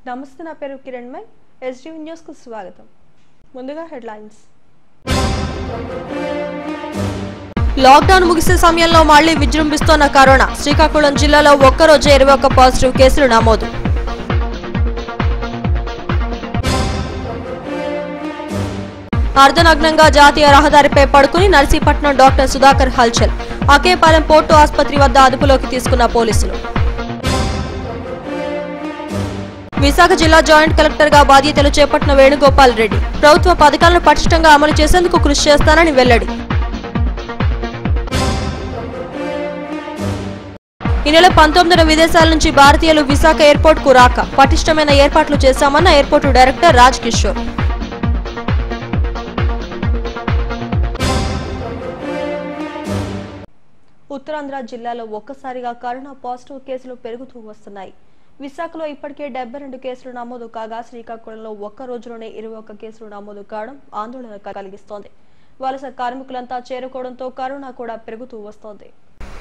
నమస్తే నా పేరు కిరణ్ మై ఎస్డీవీ న్యూస్కు స్వాగతం ముందుగా హెడ్లైన్స్ లాక్డౌన్ ముగిసే సమయంలో మళ్లీ విజృంభిస్తోన్న కరోనా శ్రీకాకుళం జిల్లాలో ఒక్కరోజే ఇరవై ఒక్క పాజిటివ్ కేసులు నమోదు అర్ధనగ్నంగా జాతీయ రహదారిపై పడుకుని నర్సీపట్నం డాక్టర్ సుధాకర్ హల్చల్ అకేపాలెం పోర్టు ఆసుపత్రి వద్ద అదుపులోకి తీసుకున్న పోలీసులు విశాఖ జిల్లా జాయింట్ కలెక్టర్ గా బాధ్యతలు చేపట్టిన వేణుగోపాల్ రెడ్డి ప్రభుత్వ పథకాలను పటిష్టంగా అమలు చేసేందుకు కృషి చేస్తానని వెల్లడి ఈ నెల పంతొమ్మిదిన విదేశాల నుంచి భారతీయులు విశాఖ ఎయిర్పోర్ట్ కు రాక పటిష్టమైన ఏర్పాట్లు చేశామన్న ఎయిర్పోర్టు డైరెక్టర్ రాజ్ కిషోర్ ఉత్తరాంధ్ర జిల్లాలో ఒక్కసారిగా కరోనా పాజిటివ్ కేసులు పెరుగుతూ వస్తున్నాయి విశాఖలో ఇప్పటికే డెబ్బై రెండు కేసులు నమోదు కాగా శ్రీకాకుళంలో ఒక్క రోజులోనే ఇరవై ఒక్క కేసులు నమోదు కావడం ఆందోళన కలిగిస్తోంది వలస కార్మికులంతా చేరుకోవడంతో కరోనా కూడా పెరుగుతూ వస్తోంది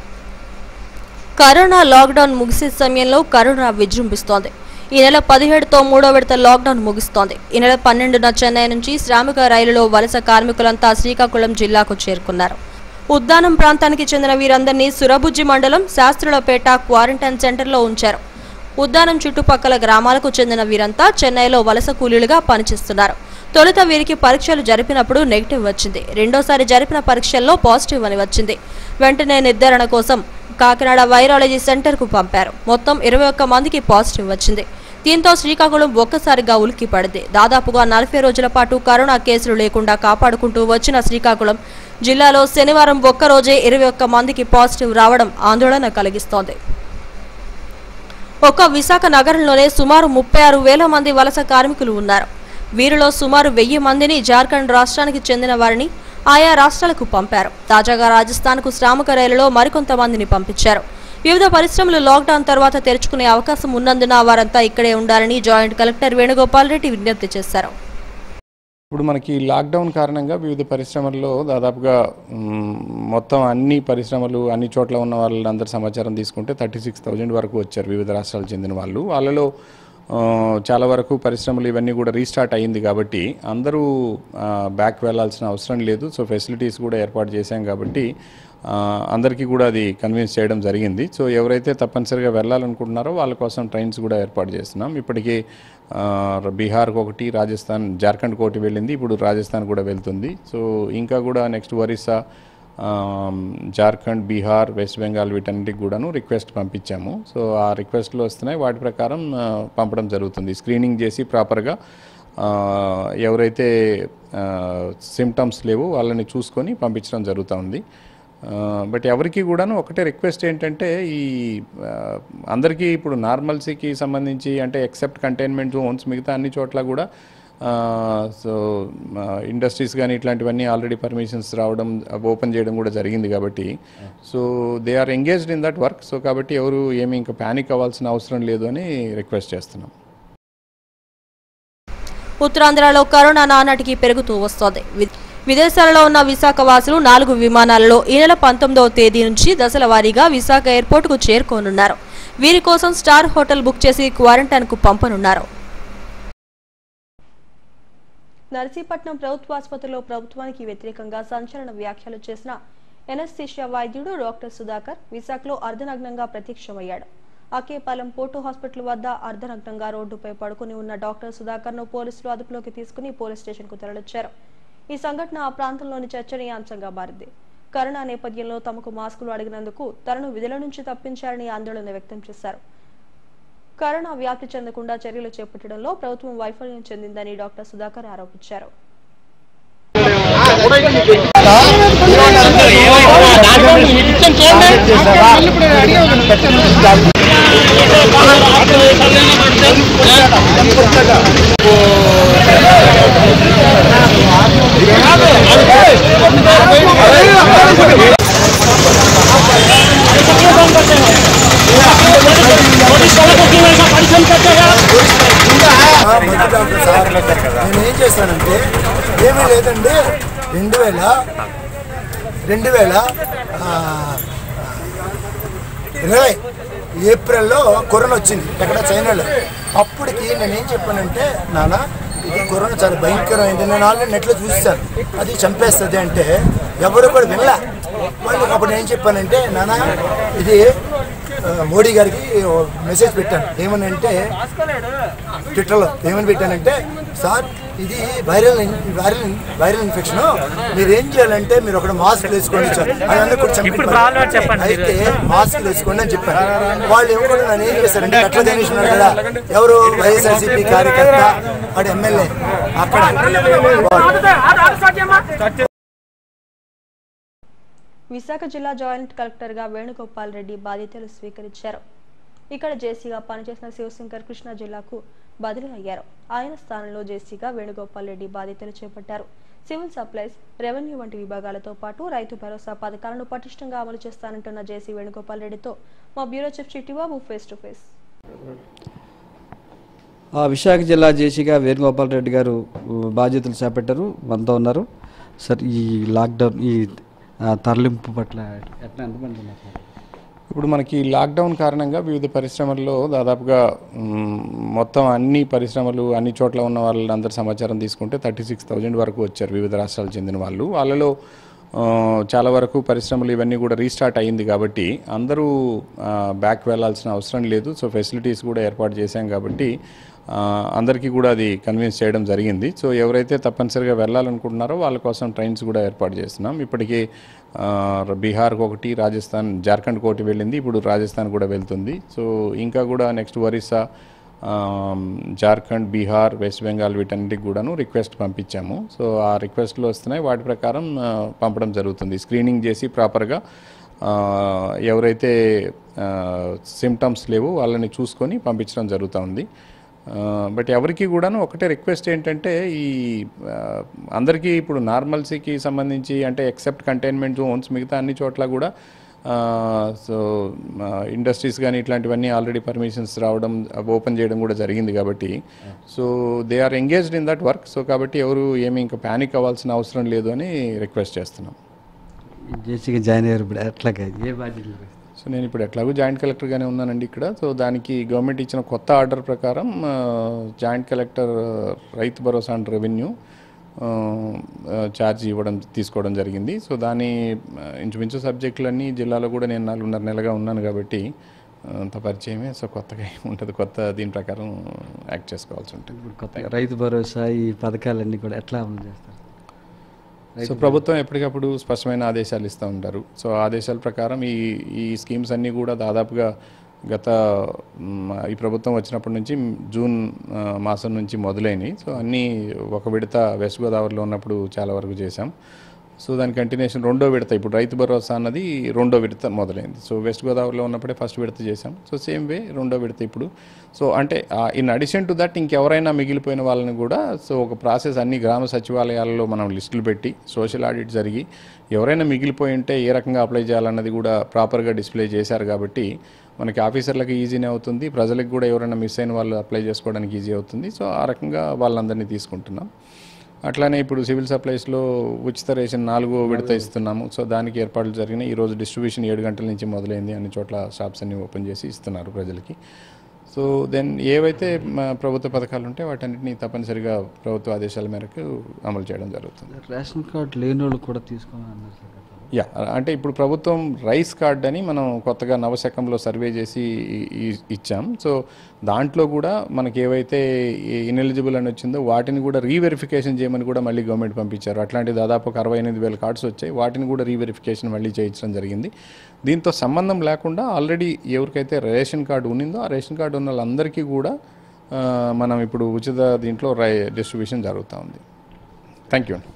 కరోనా లాక్డౌన్ ముగిసే సమయంలో కరోనా విజృంభిస్తోంది ఈ నెల పదిహేడుతో మూడో విడత లాక్డౌన్ ముగుస్తోంది ఈ నెల పన్నెండున చెన్నై నుంచి శ్రామిక రైలులో వలస కార్మికులంతా శ్రీకాకుళం జిల్లాకు చేరుకున్నారు ఉద్దానం ప్రాంతానికి చెందిన వీరందరినీ సురబుజ్జి మండలం శాస్త్రులపేట క్వారంటైన్ సెంటర్లో ఉంచారు ఉద్దానం చుట్టుపక్కల గ్రామాలకు చెందిన వీరంతా చెన్నైలో వలస కూలీలుగా పనిచేస్తున్నారు తొలుత వీరికి పరీక్షలు జరిపినప్పుడు నెగిటివ్ వచ్చింది రెండోసారి జరిపిన పరీక్షల్లో పాజిటివ్ అని వచ్చింది వెంటనే నిర్ధారణ కోసం కాకినాడ వైరాలజీ సెంటర్కు పంపారు మొత్తం ఇరవై ఒక్క మందికి పాజిటివ్ వచ్చింది దీంతో శ్రీకాకుళం ఒక్కసారిగా ఉలిక్కి పడింది దాదాపుగా నలభై రోజుల పాటు కరోనా కేసులు లేకుండా కాపాడుకుంటూ వచ్చిన శ్రీకాకుళం జిల్లాలో శనివారం ఒక్కరోజే ఇరవై ఒక్క మందికి పాజిటివ్ రావడం ఆందోళన కలిగిస్తోంది ఒక్క విశాఖ నగరంలోనే సుమారు ముప్పై ఆరు వేల మంది వలస కార్మికులు ఉన్నారు వీరిలో సుమారు వెయ్యి మందిని జార్ఖండ్ రాష్ట్రానికి చెందిన వారిని ఆయా రాష్ట్రాలకు పంపారు తాజాగా రాజస్థాన్కు శ్రామిక రైలులో మరికొంతమందిని పంపించారు వివిధ పరిశ్రమలు లాక్డౌన్ తర్వాత తెరుచుకునే అవకాశం ఉన్నందున వారంతా ఇక్కడే ఉండాలని జాయింట్ కలెక్టర్ వేణుగోపాల్ రెడ్డి విజ్ఞప్తి చేశారు ఇప్పుడు మనకి లాక్డౌన్ కారణంగా వివిధ పరిశ్రమల్లో దాదాపుగా మ్, మొత్తం అన్ని పరిశ్రమలు అన్ని చోట్ల ఉన్న వాళ్ళందరి సమాచారం తీసుకుంటే థర్టీ సిక్స్ థౌజండ్ వరకు వచ్చారు వివిధ రాష్ట్రాలకు చెందిన వాళ్ళు వాళ్ళలో ఆ, చాలా వరకు పరిశ్రమలు ఇవన్నీ కూడా రీస్టార్ట్ అయ్యింది కాబట్టి అందరూ బ్యాక్ వెళ్ళాల్సిన అవసరం లేదు సో ఫెసిలిటీస్ కూడా ఏర్పాటు చేశాం కాబట్టి ఆ, అందరికీ కూడా అది కన్విన్స్ చేయడం జరిగింది సో ఎవరైతే తప్పనిసరిగా వెళ్ళాలనుకుంటున్నారో వాళ్ళ కోసం ట్రైన్స్ కూడా ఏర్పాటు చేస్తున్నాం ఇప్పటికీ ఆ, బీహార్కి ఒకటి రాజస్థాన్ జార్ఖండ్కి ఒకటి వెళ్ళింది ఇప్పుడు రాజస్థాన్ కూడా వెళ్తుంది సో ఇంకా కూడా నెక్స్ట్ ఒరిస్సా ఆ, జార్ఖండ్ బీహార్ వెస్ట్ బెంగాల్ వీటన్నిటికి కూడాను రిక్వెస్ట్ పంపించాము సో ఆ రిక్వెస్ట్లు వస్తున్నాయి వాటి ప్రకారం ఆ, పంపడం జరుగుతుంది స్క్రీనింగ్ చేసి ప్రాపర్గా ఆ, ఎవరైతే సిమ్టమ్స్ లేవో వాళ్ళని చూసుకొని పంపించడం జరుగుతూ ఉంది బట్ ఎవరికి కూడాను ఒకటే రిక్వెస్ట్ ఏంటంటే ఈ ఆ, అందరికీ ఇప్పుడు నార్మల్సీకి సంబంధించి అంటే ఎక్సెప్ట్ కంటైన్మెంట్ జోన్స్ మిగతా అన్ని చోట్ల కూడా సో ఇండస్ట్రీస్ కానీ ఇట్లాంటివన్నీ ఆల్రెడీ పర్మిషన్స్ రావడం ఓపెన్ చేయడం కూడా జరిగింది కాబట్టి so they are engaged in that work so కాబట్టి ఎవరు ఏమి ఇంకా ప్యానిక్ అవ్వాల్సిన అవసరం లేదు అని రిక్వెస్ట్ చేస్తున్నాం ఉత్తరాంధ్రలో కరోనా నానాటికి పెరుగుతూ వస్తోంది వి- విదేశాలలో ఉన్న విశాఖ వాసులు నాలుగు విమానాలలో ఈ నెల పంతొమ్మిదవ తేదీ నుంచి దశల వారీగా విశాఖ ఎయిర్పోర్టుకు చేరుకోనున్నారు వీరి కోసం స్టార్ హోటల్ బుక్ చేసి క్వారంటైన్కు పంపనున్నారు నర్సీపట్నం ప్రభుత్వ ఆసుపత్రిలో ప్రభుత్వానికి వ్యతిరేకంగా సంచలన వ్యాఖ్యలు చేసిన ఎనస్థీషియా వైద్యుడు డాక్టర్ సుధాకర్ విశాఖలో అర్ధనగ్నంగా ప్రత్యక్షమయ్యాడు అకేపాలెం పోర్టు హాస్పిటల్ వద్ద అర్ధనగ్నంగా రోడ్డుపై పడుకుని ఉన్న డాక్టర్ సుధాకర్ ను పోలీసులు అదుపులోకి తీసుకుని పోలీస్ స్టేషన్ కు తరలించారు ఈ సంఘటన ఆ ప్రాంతంలోని చర్చనీయాంశంగా మారింది కరోనా నేపథ్యంలో తమకు మాస్కులు అడిగినందుకు తనను విధుల నుంచి తప్పించారని ఆందోళన వ్యక్తం చేశారు కరోనా వ్యాప్తి చెందకుండా చర్యలు చేపట్టడంలో ప్రభుత్వం వైఫల్యం చెందిందని డాక్టర్ సుధాకర్ ఆరోపించారు మంచి డాక్టర్ సార్ నేను ఏం చేశానంటే ఏమీ లేదండి రెండు వేల రెండు వేల ఆ, ఇరవై ఏప్రిల్లో కరోనా వచ్చింది ఎక్కడ చైనాలో అప్పటికి నేను ఏం చెప్పానంటే నాన్న ఇది కరోనా చాలా భయంకరమైంది నేను ఆల్రెడీ నెట్లో చూస్తాను అది చంపేస్తుంది అంటే ఎవరు కూడా వినలే వాళ్ళకి అప్పుడు నేను చెప్పానంటే నాన్న ఇది ఆ, మోడీ గారికి ఓ మెసేజ్ పెట్టాను ఏమని అంటే ట్విట్టర్లో ఏమని పెట్టానంటే సార్ ఇది viral in- viral in- viral infection మీరు ఏం చేయాలంటే మీరు ఒకటి మాస్క్ వేసుకోండి సార్ అని అందరూ కూడా ఇప్పుడు చెప్పారు. ప్రాబ్లం చెప్పండి అయితే మాస్క్ వేసుకోండి అని చెప్పారు వాళ్ళు ఏమో కూడా నన్ను ఏం చేశారంటే కట్ల దినేష్ ఉన్నాడు కదా ఎవరు వైఎస్ఆర్సీపీ కార్యకర్త వాడు ఎమ్మెల్యే అక్కడ విశాఖ జిల్లా జాయింట్ కలెక్టర్గా వేణుగోపాల్ రెడ్డి బాధ్యతలు స్వీకరించారు ఇక్కడ జేసీగా పనిచేసిన శివశంకర్ కృష్ణా జిల్లాకు బదిలీ అయ్యారు ఆయన స్థానంలో జేసీగా వేణుగోపాల్ రెడ్డి బాధ్యతలు చేపట్టారు సివిల్ సప్లైస్ రెవెన్యూ వంటి విభాగాలతో పాటు రైతు భరోసా పథకాలను పటిష్టంగా అమలు చేస్తానంటున్న జేసీ వేణుగోపాల్ రెడ్డితో మా bureau chief Chittibabu face to face ఆ విశాఖ జిల్లా జేసీగా వేణుగోపాల్ రెడ్డి గారు ఉ, బాధ్యతలు చేపట్టారు మనతో ఉన్నారు సార్ ఈ లాక్డౌన్ ఈ ఆ, తరలింపు పట్ల ఎట్లా ఎంతమంది ఉన్నారు సార్ ఇప్పుడు మనకి లాక్డౌన్ కారణంగా వివిధ పరిశ్రమల్లో దాదాపుగా మ్, మొత్తం అన్ని పరిశ్రమలు అన్ని చోట్ల ఉన్న వాళ్ళందరి సమాచారం తీసుకుంటే థర్టీ సిక్స్ థౌజండ్ వరకు వచ్చారు వివిధ రాష్ట్రాలకు చెందిన వాళ్ళు వాళ్ళలో ఆ, చాలా వరకు పరిశ్రమలు ఇవన్నీ కూడా రీస్టార్ట్ అయ్యింది కాబట్టి అందరూ ఆ, బ్యాక్ వెళ్ళాల్సిన అవసరం లేదు సో ఫెసిలిటీస్ కూడా ఏర్పాటు చేశాం కాబట్టి ఆ, అందరికీ కూడా అది కన్విన్స్ చేయడం జరిగింది సో ఎవరైతే తప్పనిసరిగా వెళ్ళాలనుకుంటున్నారో వాళ్ళ కోసం ట్రైన్స్ కూడా ఏర్పాటు చేస్తున్నాం ఇప్పటికీ ఆ, బీహార్కి ఒకటి రాజస్థాన్ జార్ఖండ్ ఒకటి వెళ్ళింది ఇప్పుడు రాజస్థాన్ కూడా వెళ్తుంది సో ఇంకా కూడా నెక్స్ట్ ఒరిస్సా ఆ, జార్ఖండ్ బీహార్ వెస్ట్ బెంగాల్ వీటన్నిటికి కూడాను రిక్వెస్ట్ పంపించాము సో ఆ రిక్వెస్ట్లు వస్తున్నాయి వాటి ప్రకారం ఆ, పంపడం జరుగుతుంది స్క్రీనింగ్ చేసి ప్రాపర్గా ఆ, ఎవరైతే సిమ్టమ్స్ లేవో వాళ్ళని చూసుకొని పంపించడం జరుగుతుంది బట్ ఎవరికి కూడాను ఒకటే రిక్వెస్ట్ ఏంటంటే ఈ ఆ, అందరికీ ఇప్పుడు నార్మల్సీకి సంబంధించి అంటే ఎక్సెప్ట్ కంటైన్మెంట్ జోన్స్ మిగతా అన్ని చోట్ల కూడా సో ఇండస్ట్రీస్ కానీ ఇట్లాంటివన్నీ ఆల్రెడీ పర్మిషన్స్ రావడం ఓపెన్ చేయడం కూడా జరిగింది కాబట్టి so they are engaged in that work so కాబట్టి ఎవరు ఏమి ఇంకా ప్యానిక్ అవ్వాల్సిన అవసరం లేదు అని రిక్వెస్ట్ చేస్తున్నాం ఈ జేసీగా జాయిన్ అయ్యారు ఇప్పుడు ఎట్లాగా ఏ బాధ్యతలు వహిస్తారు? సో నేను ఇప్పుడు ఎట్లాగో జాయింట్ కలెక్టర్గానే ఉన్నానండి ఇక్కడ సో దానికి గవర్నమెంట్ ఇచ్చిన కొత్త ఆర్డర్ ప్రకారం ఆ, జాయింట్ కలెక్టర్ ఆ, రైతు భరోసా అండ్ రెవెన్యూ ఆ, ఆ, ఛార్జ్ ఇవ్వడం తీసుకోవడం జరిగింది సో దాని ఆ, ఇంచుమించు సబ్జెక్టులన్నీ జిల్లాలో కూడా నేను నాలుగున్నర నెలగా ఉన్నాను కాబట్టి ఆ, అంత పరిచయమే సో కొత్తగా ఏం ఉంటుంది కొత్త దీని ప్రకారం యాక్ట్ చేసుకోవాల్సి ఉంటుంది ఇప్పుడు కొత్తగా రైతు భరోసా ఈ పథకాలన్నీ కూడా ఎట్లా అమలు చేస్తారు సో ప్రభుత్వం ఎప్పటికప్పుడు స్పష్టమైన ఆదేశాలు ఇస్తూ ఉంటారు సో ఆదేశాల ప్రకారం ఈ ఈ స్కీమ్స్ అన్నీ కూడా దాదాపుగా గత మ్, ఈ ప్రభుత్వం వచ్చినప్పటి నుంచి జూన్ ఆ, మాసం నుంచి మొదలైనవి సో అన్నీ ఒక విడత వెస్ట్ గోదావరిలో ఉన్నప్పుడు చాలా వరకు చేశాం సో దాని కంటిన్యూషన్ రెండో విడత ఇప్పుడు రైతు భరోసా అన్నది రెండో విడత మొదలైంది సో వెస్ట్ గోదావరిలో ఉన్నప్పుడే ఫస్ట్ విడత చేశాం సో సేమ్ వే రెండో విడత ఇప్పుడు సో అంటే ఇన్ అడిషన్ టు దట్ ఇంకెవరైనా మిగిలిపోయిన వాళ్ళని కూడా సో ఒక ప్రాసెస్ అన్ని గ్రామ సచివాలయాలలో మనం లిస్టులు పెట్టి సోషల్ ఆడిట్ జరిగి ఎవరైనా మిగిలిపోయి ఉంటే ఏ రకంగా అప్లై చేయాలన్నది కూడా ప్రాపర్గా డిస్ప్లే చేశారు కాబట్టి మనకి ఆఫీసర్లకు ఈజీనే అవుతుంది ప్రజలకు కూడా ఎవరైనా మిస్ అయిన వాళ్ళు అప్లై చేసుకోవడానికి ఈజీ అవుతుంది సో ఆ రకంగా వాళ్ళందరినీ తీసుకుంటున్నాం అట్లానే ఇప్పుడు సివిల్ సప్లైస్లో ఉచిత రేషన్ నాలుగో విడత ఇస్తున్నాము సో దానికి ఏర్పాట్లు జరిగినాయి ఈరోజు డిస్ట్రిబ్యూషన్ ఏడు గంటల నుంచి మొదలైంది అన్ని చోట్ల షాప్స్ అన్ని ఓపెన్ చేసి ఇస్తున్నారు ప్రజలకి సో దెన్ ఏవైతే మా ప్రభుత్వ పథకాలు ఉంటే వాటన్నిటిని తప్పనిసరిగా ప్రభుత్వ ఆదేశాల మేరకు అమలు చేయడం జరుగుతుంది రేషన్ కార్డు లేని వాళ్ళు కూడా తీసుకోమని అన్నారు సార్ గతంలో. యా అంటే ఇప్పుడు ప్రభుత్వం రైస్ కార్డ్ అని మనం కొత్తగా నవశకంలో సర్వే చేసి ఇ- ఇ- ఇచ్చాం సో దాంట్లో కూడా మనకి ఏవైతే ఇన్ఎలిజిబుల్ అని వచ్చిందో వాటిని కూడా రీవెరిఫికేషన్ చేయమని కూడా మళ్ళీ గవర్నమెంట్ పంపించారు అట్లాంటి దాదాపు ఒక అరవై ఎనిమిది వేల కార్డ్స్ వచ్చాయి వాటిని కూడా రీవెరిఫికేషన్ మళ్ళీ చేయించడం జరిగింది దీంతో సంబంధం లేకుండా ఆల్రెడీ ఎవరికైతే రేషన్ కార్డు ఉన్నిందో ఆ రేషన్ కార్డు ఉన్న వాళ్ళందరికీ కూడా ఆ, మనం ఇప్పుడు ఉచిత దీంట్లో రై డిస్ట్రిబ్యూషన్ జరుగుతూ ఉంది థ్యాంక్ యూ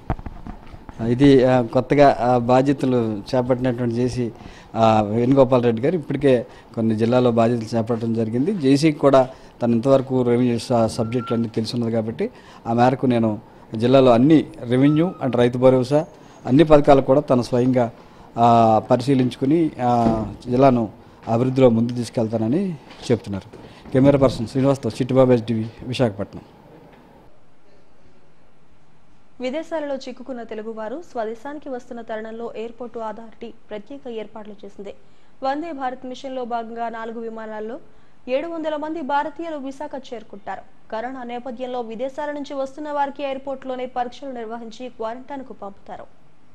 ఇది ఆ, కొత్తగా ఆ, బాధ్యతలు చేపట్టినటువంటి జేసీ ఆ, వేణుగోపాల్ రెడ్డి గారు ఇప్పటికే కొన్ని జిల్లాలో బాధ్యతలు చేపట్టడం జరిగింది జేసీకి కూడా తను ఇంతవరకు రెవెన్యూ స- సబ్జెక్టులు అన్నీ తెలుసున్నది కాబట్టి ఆ మేరకు నేను జిల్లాలో అన్ని రెవెన్యూ అండ్ రైతు భరోసా అన్ని పథకాలు కూడా తను స్వయంగా ఆ, పరిశీలించుకుని ఆ, జిల్లాను అభివృద్ధిలో ముందు తీసుకెళ్తానని చెప్తున్నారు కెమెరా పర్సన్ శ్రీనివాస్తో చిట్టుబాబు ఎస్డివి విశాఖపట్నం విదేశాలలో చిక్కుకున్న తెలుగువారు స్వదేశానికి వస్తున్న తరుణంలో ఎయిర్పోర్టు అథారిటీ ప్రత్యేక ఏర్పాట్లు చేసింది వందే భారత్ మిషన్లో భాగంగా నాలుగు విమానాల్లో ఏడు వందల మంది భారతీయులు విశాఖ చేరుకుంటారు కరోనా నేపథ్యంలో విదేశాల నుంచి వస్తున్న వారికి ఎయిర్పోర్ట్లోనే పరీక్షలు నిర్వహించి క్వారంటైన్కు పంపుతారు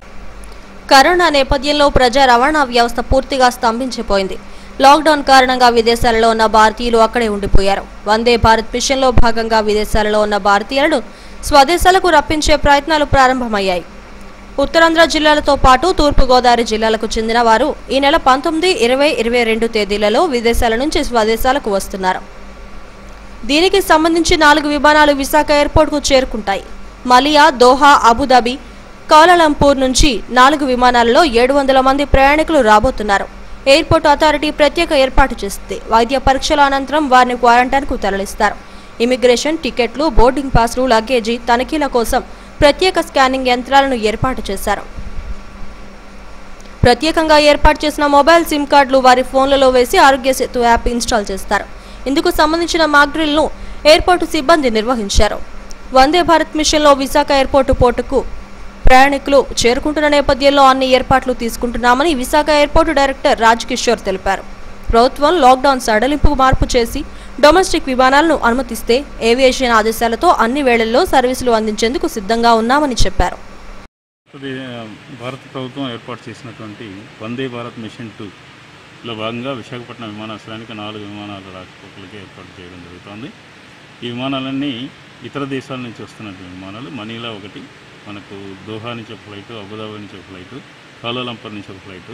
కరోనా నేపథ్యంలో ప్రజా రవాణా వ్యవస్థ పూర్తిగా స్తంభించిపోయింది లాక్డౌన్ కారణంగా విదేశాలలో ఉన్న భారతీయులు అక్కడే ఉండిపోయారు వందే భారత్ మిషన్లో భాగంగా విదేశాలలో ఉన్న భారతీయులను స్వదేశాలకు రప్పించే ప్రయత్నాలు ప్రారంభమయ్యాయి ఉత్తరాంధ్ర జిల్లాలతో పాటు తూర్పుగోదావరి జిల్లాలకు చెందిన వారు ఈ నెల పంతొమ్మిది ఇరవై ఇరవై రెండు తేదీలలో విదేశాల నుంచి స్వదేశాలకు వస్తున్నారు దీనికి సంబంధించి నాలుగు విమానాలు విశాఖ ఎయిర్పోర్ట్కు చేరుకుంటాయి మలియా దోహా అబుదాబి కౌలాలంపూర్ నుంచి నాలుగు విమానాలలో ఏడు వందల మంది ప్రయాణికులు రాబోతున్నారు ఎయిర్పోర్ట్ అథారిటీ ప్రత్యేక ఏర్పాటు చేసింది వైద్య పరీక్షల అనంతరం వారిని క్వారంటైన్కు తరలిస్తారు ఇమిగ్రేషన్ టికెట్లు బోర్డింగ్ పాస్లు లగేజీ తనిఖీల కోసం ప్రత్యేక స్కానింగ్ యంత్రాలను ఏర్పాటు చేశారు ప్రత్యేకంగా ఏర్పాటు చేసిన మొబైల్ సిమ్ కార్డులు వారి ఫోన్లలో వేసి ఆరోగ్య సేతు యాప్ ఇన్స్టాల్ చేస్తారు ఇందుకు సంబంధించిన మాక్ డ్రిల్ను ఎయిర్పోర్టు సిబ్బంది నిర్వహించారు వందే భారత్ మిషన్లో విశాఖ ఎయిర్పోర్టు పోర్టుకు ప్రయాణికులు చేరుకుంటున్న నేపథ్యంలో అన్ని ఏర్పాట్లు తీసుకుంటున్నామని విశాఖ ఎయిర్పోర్టు డైరెక్టర్ రాజ్ కిషోర్ తెలిపారు ప్రభుత్వం లాక్డౌన్ సడలింపు మార్పు చేసి డొమెస్టిక్ విమానాలను అనుమతిస్తే ఏవియేషన్ ఆదేశాలతో అన్ని వేళల్లో సర్వీసులు అందించేందుకు సిద్ధంగా ఉన్నామని చెప్పారు అది భారత ప్రభుత్వం ఏర్పాటు చేసినటువంటి వందే భారత్ మిషన్ టూ లో భాగంగా విశాఖపట్నం విమానాశ్రయానికి నాలుగు విమానాల రాకపోకలకి ఏర్పాటు చేయడం జరుగుతోంది ఈ విమానాలన్నీ ఇతర దేశాల నుంచి వస్తున్నటువంటి విమానాలు మనీలా ఒకటి మనకు దోహా నుంచి ఒక ఫ్లైటు అబుదాబి నుంచి ఒక ఫ్లైటు కౌలాలంపూర్ నుంచి ఒక ఫ్లైటు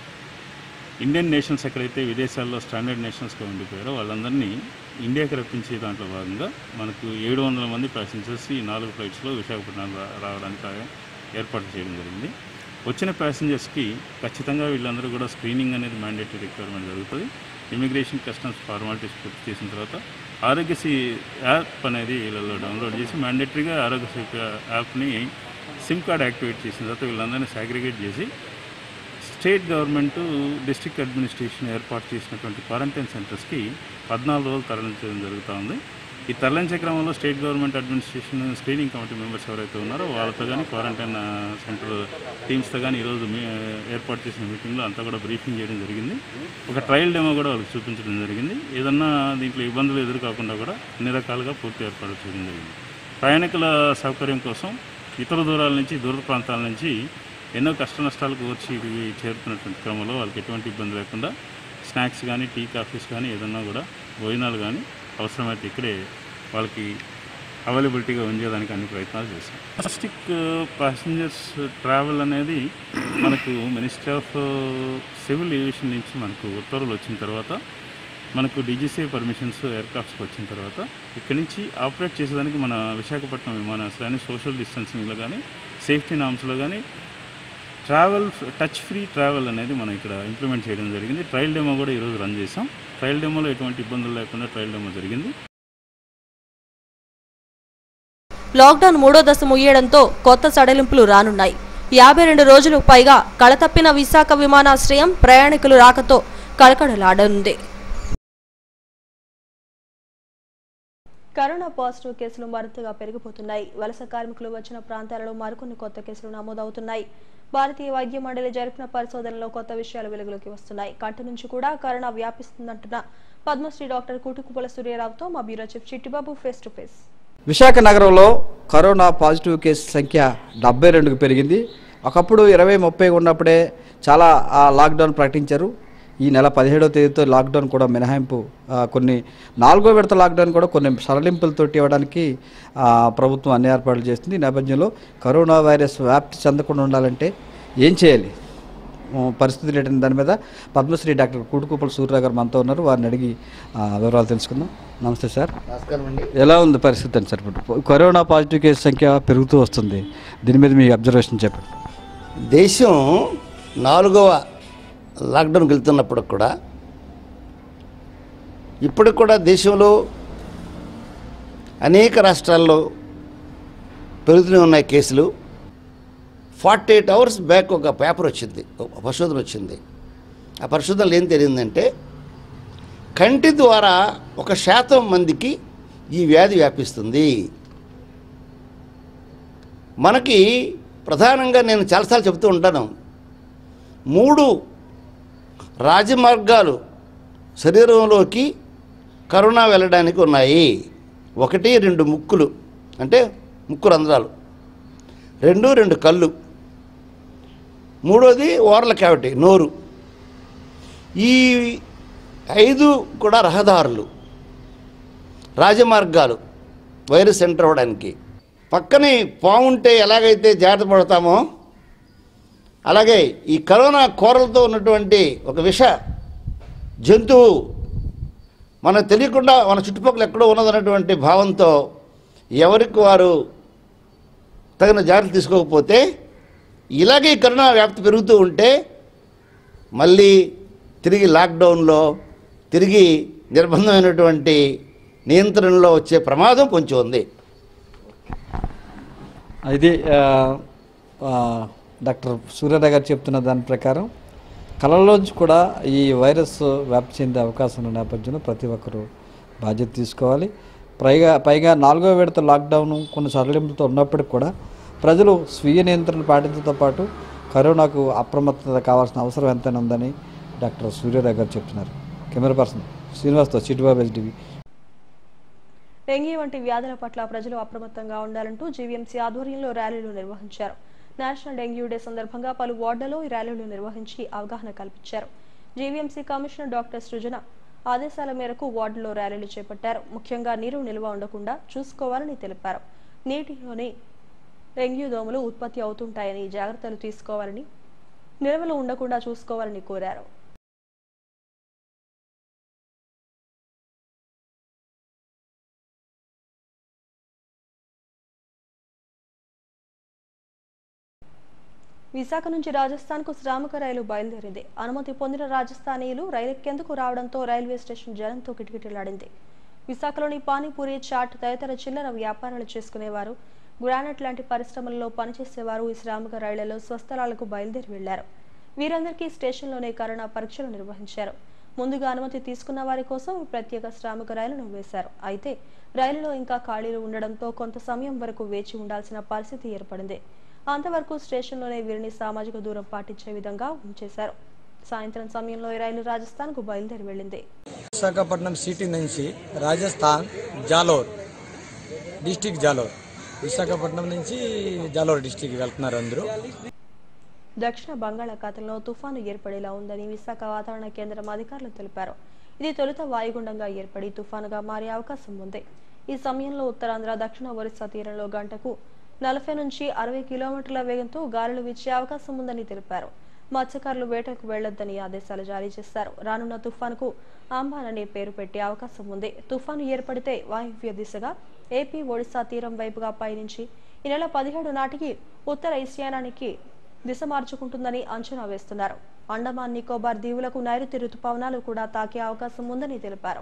ఇండియన్ నేషన్స్ ఎక్కడైతే విదేశాల్లో స్టాండర్డ్ నేషన్స్గా ఉండిపోయారో వాళ్ళందరినీ ఇండియాకి రప్పించే దాంట్లో భాగంగా మనకు ఏడు వందల మంది ప్యాసింజర్స్ ఈ నాలుగు ఫ్లైట్స్లో విశాఖపట్నం రా- రావడానికి ఏర్పాటు చేయడం జరిగింది వచ్చిన ప్యాసింజర్స్కి ఖచ్చితంగా వీళ్ళందరూ కూడా స్క్రీనింగ్ అనేది మ్యాండేటరీ రిక్వైర్మెంట్ జరుగుతుంది ఇమిగ్రేషన్ కస్టమ్స్ ఫార్మాలిటీస్ పూర్తి చేసిన తర్వాత ఆరోగ్యశ్రీ యాప్ అనేది వీళ్ళలో డౌన్లోడ్ చేసి మ్యాండేటరీగా ఆరోగ్యశ్రీ యాప్ని సిమ్ కార్డ్ యాక్టివేట్ చేసిన తర్వాత వీళ్ళందరినీ సాగ్రిగేట్ చేసి స్టేట్ గవర్నమెంట్ డిస్ట్రిక్ట్ అడ్మినిస్ట్రేషన్ ఏర్పాటు చేసినటువంటి క్వారంటైన్ సెంటర్స్కి పద్నాలుగు రోజులు తరలించడం జరుగుతూ ఉంది ఈ తరలించే క్రమంలో state government administration screening committee members ఎవరైతే ఉన్నారో వాళ్ళతో కానీ క్వారంటైన్ ఆ, సెంటర్ టీమ్స్తో కానీ ఈరోజు మీ ఏర్పాటు చేసిన మీటింగ్లో అంతా కూడా బ్రీఫింగ్ చేయడం జరిగింది ఒక ట్రయల్ డెమో కూడా వాళ్ళకి చూపించడం జరిగింది ఏదన్నా దీంట్లో ఇబ్బందులు ఎదురుకాకుండా కూడా అన్ని రకాలుగా పూర్తి ఏర్పాటు చేయడం జరిగింది ప్రయాణికుల సౌకర్యం కోసం ఇతర దూరాల నుంచి దూర ప్రాంతాల నుంచి ఎన్నో కష్ట నష్టాలకు వచ్చి ఇది చేరుతున్నటువంటి క్రమంలో వాళ్ళకి ఎటువంటి ఇబ్బంది లేకుండా స్నాక్స్ కానీ టీ కాఫీస్ కానీ ఏదన్నా కూడా భోజనాలు కానీ అవసరమైతే ఇక్కడే వాళ్ళకి అవైలబిలిటీగా ఉంచేదానికి అన్ని ప్రయత్నాలు చేశాం ప్లాస్టిక్ ప్యాసింజర్స్ ట్రావెల్ అనేది మనకు మినిస్ట్రీ ఆఫ్ సివిల్ ఏవియేషన్ నుంచి మనకు ఉత్తర్వులు వచ్చిన తర్వాత మనకు డీజీసీ పర్మిషన్స్ ఎయిర్క్రాఫ్ట్స్కి వచ్చిన తర్వాత ఇక్కడి నుంచి ఆపరేట్ చేసేదానికి మన విశాఖపట్నం విమానాశ్రయాన్ని సోషల్ డిస్టెన్సింగ్లో కానీ సేఫ్టీ నామ్స్లో కానీ ట్రావెల్ టచ్ ఫ్రీ ట్రావెల్ అనేది మనం ఇక్కడ ఇంప్లిమెంట్ చేయడం జరిగింది ట్రయల్ డెమో కూడా ఈరోజు రన్ చేసాం ట్రయల్ డెమోలో ఎటువంటి ఇబ్బందులు లేకుండా ట్రయల్ డెమో జరిగింది లాక్డౌన్ మూడో దశ ముగియడంతో కొత్త సడలింపులు రానున్నాయి యాభై రెండు రోజులకు పైగా కళతప్పిన విశాఖ విమానాశ్రయం ప్రయాణికులు రాకతో కళకళలాడనుంది కరోనా పాజిటివ్ కేసులు మరింతగా పెరిగిపోతున్నాయి వలస కార్మికులు వచ్చిన ప్రాంతాలలో మరికొన్ని కొత్త కేసులు నమోదవుతున్నాయి భారతీయ వైద్య మండలి జరిపిన పరిశోధనలో కొత్త విషయాలు వెలుగులోకి వస్తున్నాయి కంటి నుంచి కూడా కరోనా వ్యాపిస్తుందంటున్న పద్మశ్రీ డాక్టర్ కూటుకుపల సూర్యరావుతో మా bureau chief Chittibabu face to face Visakha నగరంలో కరోనా పాజిటివ్ కేసు సంఖ్య డెబ్బై రెండుకు పెరిగింది ఒకప్పుడు ఇరవై ముప్పై ఉన్నప్పుడే చాలా ఆ, లాక్డౌన్ ప్రకటించారు ఈ నెల పదిహేడవ తేదీతో లాక్డౌన్ కూడా మినహాయింపు ఆ, కొన్ని నాలుగో విడత లాక్డౌన్ కూడా కొన్ని సడలింపులతోటి ఇవ్వడానికి ఆ, ప్రభుత్వం అన్ని ఏర్పాట్లు చేస్తుంది ఈ నేపథ్యంలో కరోనా వైరస్ వ్యాప్తి చెందకుండా ఉండాలంటే ఏం చేయాలి ఆ, పరిస్థితులు ఏంటంటే దాని మీద పద్మశ్రీ డాక్టర్ కూటుకుప్పల సూర్యరావు గారు మనతో ఉన్నారు వారిని అడిగి ఆ, వివరాలు తెలుసుకుందాం నమస్తే సార్ నమస్కారం అండి ఎలా ఉంది పరిస్థితి అని సార్ ఇప్పుడు కరోనా పాజిటివ్ కేసు సంఖ్య పెరుగుతూ వస్తుంది దీని మీద మీ అబ్జర్వేషన్ చెప్పండి దేశం నాలుగవ లాక్డౌన్కి వెళ్తున్నప్పుడు కూడా ఇప్పటికి కూడా దేశంలో అనేక రాష్ట్రాల్లో పెరుగుతూనే ఉన్నాయి కేసులు ఫార్టీ ఎయిట్ అవర్స్ బ్యాక్ ఒక పేపర్ వచ్చింది ఒక పరిశోధన వచ్చింది ఆ పరిశోధనలో ఏం తెలిసిందంటే కంటి ద్వారా ఒక శాతం మందికి ఈ వ్యాధి వ్యాపిస్తుంది మనకి ప్రధానంగా నేను చాలాసార్లు చెబుతూ ఉంటాను మూడు రాజమార్గాలు శరీరంలోకి కరోనా వెళ్ళడానికి ఉన్నాయి ఒకటి రెండు ముక్కులు అంటే ముక్కు రంధ్రాలు రెండు రెండు కళ్ళు మూడోది ఓరల క్యావిటీ నోరు ఈ ఐదు కూడా రహదారులు రాజమార్గాలు వైరస్ ఎంటర్ అవ్వడానికి పక్కనే పాముంటే ఎలాగైతే జాగ్రత్త పడతామో అలాగే ఈ కరోనా కూరలతో ఉన్నటువంటి ఒక విష జంతువు మనకు తెలియకుండా మన చుట్టుపక్కల ఎక్కడో ఉన్నదన్నటువంటి భావంతో ఎవరికి వారు తగిన జాగ్రత్త తీసుకోకపోతే ఇలాగే ఈ కరోనా వ్యాప్తి పెరుగుతూ ఉంటే మళ్ళీ తిరిగి లాక్డౌన్లో తిరిగి నిర్బంధమైనటువంటి నియంత్రణలో వచ్చే ప్రమాదం కొంచెం ఉంది ఇది ఆ, ఆ, డాక్టర్ సూర్యారావు గారు చెప్తున్న దాని ప్రకారం కళలోంచి కూడా ఈ వైరస్ వ్యాప్తి చెందే అవకాశం ఉన్న నేపథ్యంలో ప్రతి ఒక్కరూ బాధ్యత తీసుకోవాలి పైగా పైగా నాలుగో విడత లాక్డౌన్ కొన్ని సడలింపులతో ఉన్నప్పటికీ కూడా ప్రజలు స్వీయ నియంత్రణ పాటించడంతో పాటు కరోనాకు అప్రమత్తత కావాల్సిన అవసరం ఎంతైనా ఉందని డాక్టర్ సూర్యారావు గారు చెప్తున్నారు కెమెరా పర్సన్ శ్రీనివాస్తో చిట్టుబాబు ఎస్డివి డెంగీ వంటి వ్యాధుల పట్ల ప్రజలు అప్రమత్తంగా ఉండాలంటూ జీవీఎంసీ ఆధ్వర్యంలో ర్యాలీలు నిర్వహించారు నేషనల్ డెంగ్యూ డే సందర్భంగా పలు వార్డులలో ఈ ర్యాలీలు నిర్వహించి అవగాహన కల్పించారు జీవీఎంసీ కమిషనర్ డాక్టర్ సృజన ఆదేశాల మేరకు వార్డులో ర్యాలీలు చేపట్టారు ముఖ్యంగా నీరు నిల్వ ఉండకుండా చూసుకోవాలని తెలిపారు నీటిలోనే డెంగ్యూ దోమలు ఉత్పత్తి అవుతుంటాయని జాగ్రత్తలు తీసుకోవాలని నిల్వలు ఉండకుండా చూసుకోవాలని కోరారు విశాఖ నుంచి రాజస్థాన్కు శ్రామిక రైలు బయలుదేరింది అనుమతి పొందిన రాజస్థానీయులు రైలెక్కేందుకు రావడంతో రైల్వే స్టేషన్ జనంతో కిటకిటలాడింది విశాఖలోని పానీపూరి చాట్ తదితర చిల్లర వ్యాపారాలు చేసుకునేవారు గ్రానైట్ లాంటి పరిశ్రమల్లో పనిచేసేవారు ఈ శ్రామిక రైళ్లలో స్వస్థలాలకు బయలుదేరి వెళ్లారు వీరందరికీ స్టేషన్లోనే కరోనా పరీక్షలు నిర్వహించారు ముందుగా అనుమతి తీసుకున్న వారి కోసం ఈ ప్రత్యేక శ్రామిక రైలును వేశారు అయితే రైలులో ఇంకా ఖాళీలు ఉండడంతో కొంత సమయం వరకు వేచి ఉండాల్సిన పరిస్థితి ఏర్పడింది అంతవరకు స్టేషన్లోనే వీరిని సామాజిక దూరం పాటించే విధంగా ఉంచేశారు సాయంత్రం సమయంలో ఈ రైలు రాజస్థాన్కు బయలుదేరి వెళ్ళింది విశాఖపట్నం సిటీ నుంచి రాజస్థాన్ జాలోర్ డిస్టిక్ జాలోర్ విశాఖపట్నం నుంచి జాలోర్ డిస్టిక్ వెళ్తున్నారు అందరూ దక్షిణ బంగాళాఖాతంలో తుఫాను ఏర్పడేలా ఉందని విశాఖ వాతావరణ కేంద్రం అధికారులు తెలిపారు ఇది తొలుత వాయుగుండంగా ఏర్పడి తుఫానుగా మారే అవకాశం ఉంది ఈ సమయంలో ఉత్తరాంధ్ర దక్షిణ ఒరిస్సా తీరంలో గంటకు నలభై నుంచి అరవై కిలోమీటర్ల వేగంతో గాలులు వీచే అవకాశం ఉందని తెలిపారు మత్స్యకారులు వేటకు వెళ్లొద్దని ఆదేశాలు జారీ చేశారు రానున్న తుఫానుకు అంబాన్ అనే పేరు పెట్టే అవకాశం ఉంది తుఫాను ఏర్పడితే వాయువ్య దిశగా ఏపీ ఒడిశా తీరం వైపుగా పయనించి ఈ నెల పదిహేడు నాటికి ఉత్తర ఈశాన్యానికి దిశ మార్చుకుంటుందని అంచనా వేస్తున్నారు అండమాన్ నికోబార్ దీవులకు నైరుతి రుతుపవనాలు కూడా తాకే అవకాశం ఉందని తెలిపారు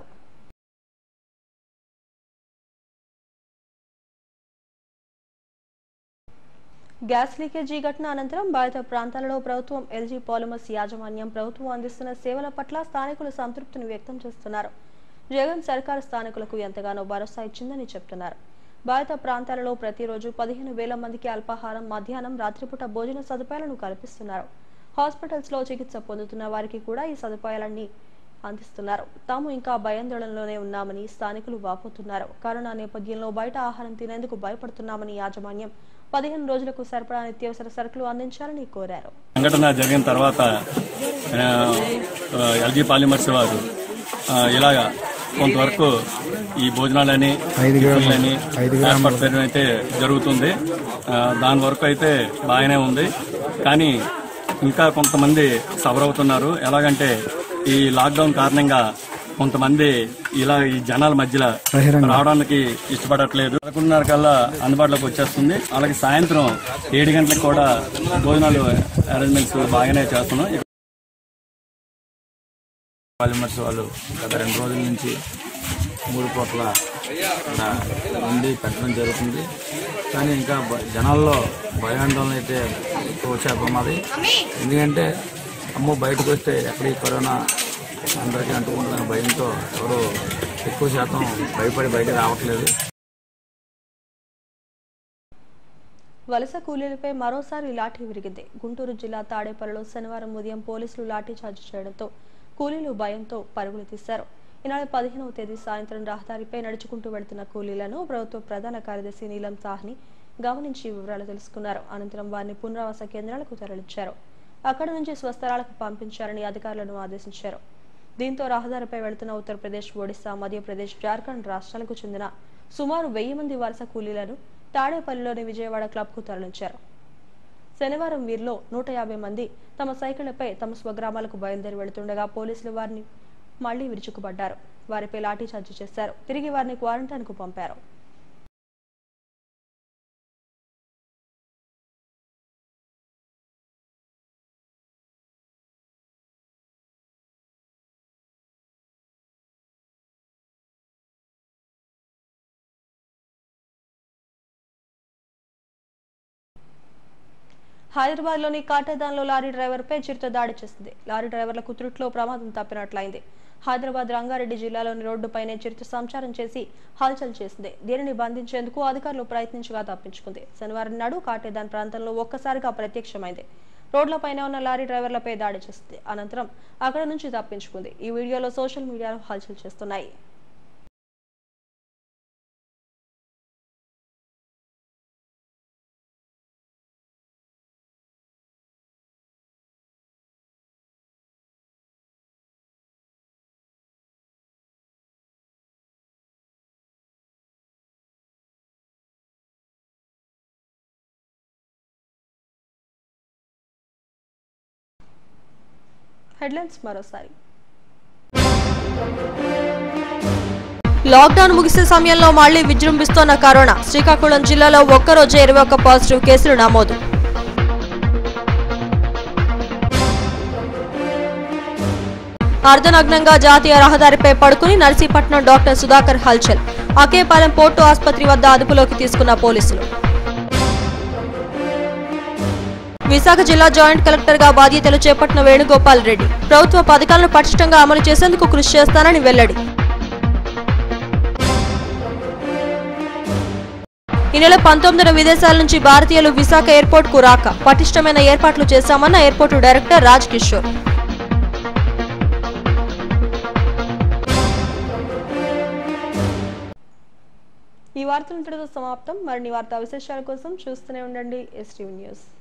గ్యాస్ లీకేజీ ఘటన అనంతరం బాధిత ప్రాంతాలలో ప్రభుత్వం ఎల్జీ పాలిమర్స్ యాజమాన్యం ప్రభుత్వం అందిస్తున్న సేవల పట్ల స్థానికులు సంతృప్తిని వ్యక్తం చేస్తున్నారు జగన్ సర్కార్ స్థానికులకు ఎంతగానో భరోసా ఇచ్చిందని చెప్తున్నారు బాధిత ప్రాంతాలలో ప్రతిరోజు పదిహేను వేల మందికి అల్పాహారం మధ్యాహ్నం రాత్రిపూట భోజన సదుపాయాలను కల్పిస్తున్నారు హాస్పిటల్స్ లో చికిత్స పొందుతున్న వారికి కూడా ఈ సదుపాయాలన్నీ అందిస్తున్నారు తాము ఇంకా భయాందోళనలోనే ఉన్నామని స్థానికులు వాపోతున్నారు కరోనా నేపథ్యంలో బయట ఆహారం తినేందుకు భయపడుతున్నామని యాజమాన్యం పదిహేను రోజులకు సరిపడా నిత్యావసర సరుకులు అందించాలని కోరారు సంఘటన జరిగిన తర్వాత ఆ, ఎల్జీ పాలిమర్స్ వారు ఆ, ఇలాగా కొంతవరకు ఈ భోజనాలని టిఫిన్లని ఏర్పాటు చేయడం అయితే జరుగుతుంది ఆ, దాని వరకు అయితే బాగానే ఉంది కానీ ఇంకా కొంతమంది సఫర్ అవుతున్నారు ఎలాగంటే ఈ లాక్డౌన్ కారణంగా కొంతమంది ఇలా ఈ జనాల మధ్యలో రావడానికి ఇష్టపడట్లేదు పదకొండున్నర కల్లా అందుబాటులోకి వచ్చేస్తుంది అలాగే సాయంత్రం ఏడు గంటలకు కూడా భోజనాలు అరేంజ్మెంట్స్ బాగానే చేస్తున్నాం పాలిమర్స్ వాళ్ళు గత రెండు రోజుల నుంచి మూడు పూట్ల ఇక్కడ ఉండి పెట్టడం జరుగుతుంది కానీ ఇంకా భ- జనాల్లో భయాందోళన అయితే ఎక్కువ శాతం ఉన్నది ఎందుకంటే అమ్మో బయటకు వస్తే ఎక్కడ ఈ కరోనా అందరికీ అంటుకుంటుందనే భయంతో ఎవరు ఎక్కువ శాతం భయపడి బయట రావట్లేదు వలస కూలీలపై మరోసారి లాఠీ విరిగింది గుంటూరు జిల్లా తాడేపల్లిలో శనివారం ఉదయం పోలీసులు లాఠీ చార్జ్ చేయడంతో కూలీలు భయంతో పరుగులు తీశారు ఈ నెల పదిహేనవ తేదీ సాయంత్రం రహదారిపై నడుచుకుంటూ వెళ్తున్న కూలీలను ప్రభుత్వ ప్రధాన కార్యదర్శి నీలం సాహ్ని గమనించి వివరాలు తెలుసుకున్నారు అనంతరం వారిని పునరావాస కేంద్రాలకు తరలించారు అక్కడ నుంచి స్వస్థలాలకు పంపించారని అధికారులను ఆదేశించారు దీంతో రహదారిపై వెళుతున్న ఉత్తరప్రదేశ్ ఒడిశా మధ్యప్రదేశ్ జార్ఖండ్ రాష్ట్రాలకు చెందిన సుమారు వెయ్యి మంది వలస కూలీలను తాడేపల్లిలోని విజయవాడ క్లబ్కు తరలించారు శనివారం వీరిలో నూట యాభై మంది తమ సైకిళ్లపై తమ స్వగ్రామాలకు బయలుదేరి వెళుతుండగా పోలీసులు వారిని మళ్లీ విరుచుకుపడ్డారు వారిపై లాఠీచార్జి చేశారు తిరిగి వారిని క్వారంటైన్కు పంపారు హైదరాబాద్లోని కాటేదాన్లో లారీ డ్రైవర్పై చిరుత దాడి చేసింది లారీ డ్రైవర్ల కుతురుట్లో ప్రమాదం తప్పినట్లయింది హైదరాబాద్ రంగారెడ్డి జిల్లాలోని రోడ్డుపైనే చిరుత సంచారం చేసి హల్చల్ చేసింది దీనిని బంధించేందుకు అధికారులు ప్రయత్నించగా తప్పించుకుంది శనివారం నాడు కాటేదాన్ ప్రాంతంలో ఒక్కసారిగా ప్రత్యక్షమైంది రోడ్లపైన ఉన్న లారీ డ్రైవర్లపై దాడి చేసింది అనంతరం అక్కడ నుంచి తప్పించుకుంది ఈ వీడియోలో సోషల్ మీడియాలో హల్చల్ చేస్తున్నాయి హెడ్లైన్స్ మరోసారి లాక్డౌన్ ముగిసే సమయంలో మళ్లీ విజృంభిస్తోన్న కరోనా శ్రీకాకుళం జిల్లాలో ఒక్కరోజే ఇరవై ఒక్క పాజిటివ్ కేసులు నమోదు అర్ధనగ్నంగా జాతీయ రహదారిపై పడుకుని నర్సీపట్నం డాక్టర్ సుధాకర్ హల్చల్ అకేపాలెం పోర్టు ఆసుపత్రి వద్ద అదుపులోకి తీసుకున్న పోలీసులు విశాఖ జిల్లా జాయింట్ కలెక్టర్ గా బాధ్యతలు చేపట్టిన వేణుగోపాల్ రెడ్డి ప్రభుత్వ పథకాలను పటిష్టంగా అమలు చేసేందుకు కృషి చేస్తానని వెల్లడి ఈ నెల పంతొమ్మిదిన విదేశాల నుంచి భారతీయులు విశాఖ ఎయిర్పోర్ట్ కు రాక పటిష్టమైన ఏర్పాట్లు చేశామన్న ఎయిర్పోర్టు డైరెక్టర్ రాజ్ కిషోర్ ఈ వార్తలు ఇంతటితో సమాప్తం మరిన్ని వార్తా విశేషాల కోసం చూస్తూనే ఉండండి ఎస్టీవీ న్యూస్